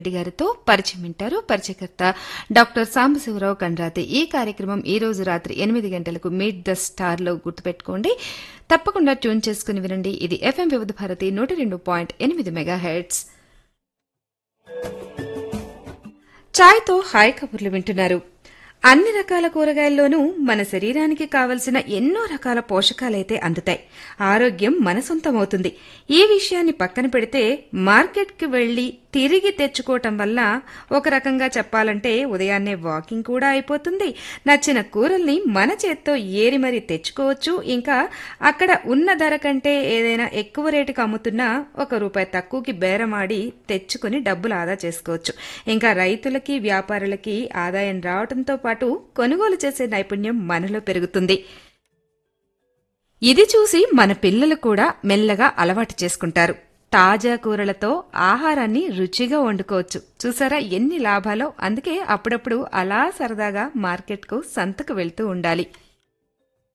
రెడ్డి గారితో పరిచయం వింటారు పరిచయకర్త డాక్టర్ సాంబశివరావు కండ్రాతి ఈ కార్యక్రమం ఈ రోజు రాత్రి ఎనిమిది గంటలకు మీట్ ద స్టార్ లో గుర్తుపెట్టుకోండి తప్పకుండా ట్యూన్ చేసుకుని వినండి ఇది ఎఫ్ఎం వివిధ భారతి నూట రెండు పాయింట్ ఎనిమిది మెగా హెడ్స్ ఛాయ్తో హాయ్ కబుర్లు వింటున్నారు అన్ని రకాల కూరగాయల్లోనూ మన శరీరానికి కావలసిన ఎన్నో రకాల పోషకాలైతే అందుతాయి ఆరోగ్యం మన సొంతమవుతుంది ఈ విషయాన్ని పక్కన పెడితే మార్కెట్కి వెళ్లి తిరిగి తెచ్చుకోవటం వల్ల ఒక రకంగా చెప్పాలంటే ఉదయాన్నే వాకింగ్ కూడా అయిపోతుంది నచ్చిన కూరల్ని మన చేత్తో ఏరి మరీ తెచ్చుకోవచ్చు ఇంకా అక్కడ ఉన్న ధర కంటే ఏదైనా ఎక్కువ రేటుకి అమ్ముతున్నా ఒక రూపాయి తక్కువకి బేరమాడి తెచ్చుకుని డబ్బులు ఆదా చేసుకోవచ్చు ఇంకా రైతులకి వ్యాపారులకి ఆదాయం రావడంతో పాటు కొనుగోలు చేసే నైపుణ్యం మనలో పెరుగుతుంది ఇది చూసి మన పిల్లలు కూడా మెల్లగా అలవాటు చేసుకుంటారు తాజా కూరలతో ఆహారాన్ని రుచిగా వండుకోవచ్చు చూసారా ఎన్ని లాభాలో అందుకే అప్పుడప్పుడు అలా సరదాగా మార్కెట్కు సంతకు వెళ్తూ ఉండాలి